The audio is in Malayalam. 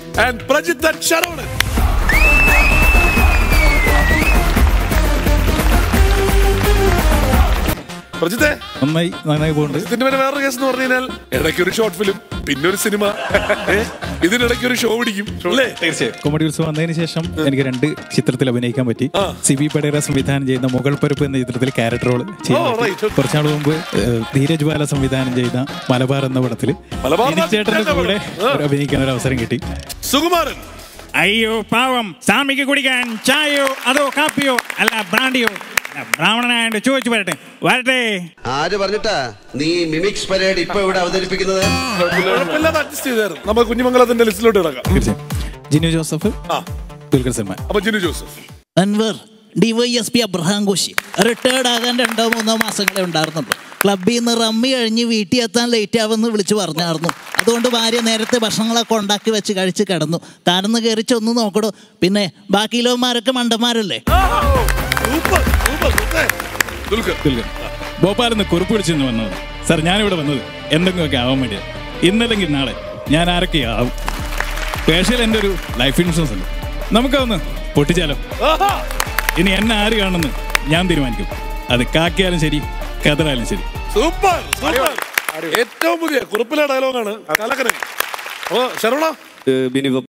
ആൻഡ് പ്രജിത്ത് and ശരവണൻ പ്രജിത്തെ നന്നായി നന്നായി പോകുന്നുണ്ട് ഇതിന്റെ പിന്നെ വേറൊരു കേസ് എന്ന് പറഞ്ഞു കഴിഞ്ഞാൽ ഇടയ്ക്ക് ഒരു ഷോർട്ട് ഫിലിം പിന്നെ ഒരു സിനിമ ഏ? ഇതിനിടയ്ക്ക് ഒരു ഷോ പിടിക്കും അല്ലേ തീർച്ചയായും കോമഡി ഉത്സവം വന്നതിന് ശേഷം എനിക്ക് രണ്ട് ചിത്രത്തിൽ അഭിനയിക്കാൻ പറ്റി ആ. സി ബി പടേര സംവിധാനം ചെയ്യുന്ന മുഗൾ പരുപ്പ് എന്ന ചിത്രത്തിൽ ക്യാരക്ടർ റോൾ ചെയ്യാൻ ഓ, പറ്റി. right. കുറച്ചാൾ മുമ്പ് ഏഹ്, ധീരജ് ബാല സംവിധാനം ചെയ്ത മലബാർ എന്ന പടത്തിൽ മലബാർ ചേട്ടന്റെ എന്ന കൂടെ പടം. ആ. ഒരു അഭിനയിക്കാൻ ഒരു അവസരം കിട്ടി സുകുമാരൻ അയ്യോ പാവം സ്വാമിക്ക് കുടിക്കാൻ ചായയോ അതോ കാപ്പിയോ അല്ല ബ്രാൻഡിയോ അല്ല, ബ്രാഹ്മണനായോണ്ട് ചോദിച്ചു വരട്ടെ വരട്ടെ ആര് പറഞ്ഞിട്ടാ നീ മിമിക്സ് പരേഡ് ഇപ്പൊ ഇവിടെ അവതരിപ്പിക്കുന്നത് കുഴപ്പമില്ലാതെ അഡ്ജസ്റ്റ് ചെയ്തായിരുന്നു നമുക്ക് കുഞ്ഞുമംഗലത്തിന്റെ ലിസ്റ്റിലോട്ട് കിടക്കാം തീർച്ചയായും ജിനു ജോസഫ് ആ ദുൽഖർ സൽമാൻ അപ്പൊ ജിനു ജോസഫ് അൻവർ ഡിവൈഎസ്പി അബ്രഹാം കോശി റിട്ടയർഡ് ആകാൻ രണ്ടോ മൂന്നോ മാസങ്ങളെ ഉണ്ടായിരുന്നുള്ളൂ ക്ലബ്ബിൽ നിന്ന് റമ്മി കഴിഞ്ഞ് വീട്ടിൽ എത്താൻ ലേറ്റ് ആവുമെന്ന് വിളിച്ച് പറഞ്ഞായിരുന്നു അതുകൊണ്ട് ഭാര്യ നേരത്തെ ഭക്ഷണങ്ങളൊക്കെ ഉണ്ടാക്കി വെച്ച് കഴിച്ച് കിടന്നു താനൊന്ന് കയറി ചെന്ന് നോക്കടോ പിന്നെ ബാക്കിയിലോമാരൊക്കെ മണ്ടന്മാരല്ലേ super super super Dulquer Dulquer ഭോപ്പാലിൽ നിന്ന് കുറിപ്പ് വിളിച്ചെന്ന് വന്നത് സാർ ഞാനിവിടെ വന്നത് എന്തെങ്കിലുമൊക്കെ ആവാൻ വേണ്ടിയാണ് ഇന്നല്ലെങ്കിൽ നാളെ ഞാൻ ആരൊക്കെ ആവും പേഷ്യൽ എൻ്റെ ഒരു ലൈഫ് ഇൻഷുറൻസ് ഉണ്ട് നമുക്കൊന്ന് പൊട്ടിച്ചാലോ ആഹാ. ഇനി എന്നെ ആര് കാണുന്നു ഞാൻ തീരുമാനിക്കും അത് കാക്കിയാലും ശരി കതറായാലും ശരി സൂപ്പർ സൂപ്പർ ഏറ്റവും പുതിയ കുറിപ്പിലെ ഡയലോഗാണ് കലക്കരൻ അപ്പൊ ശരവണ ബിനു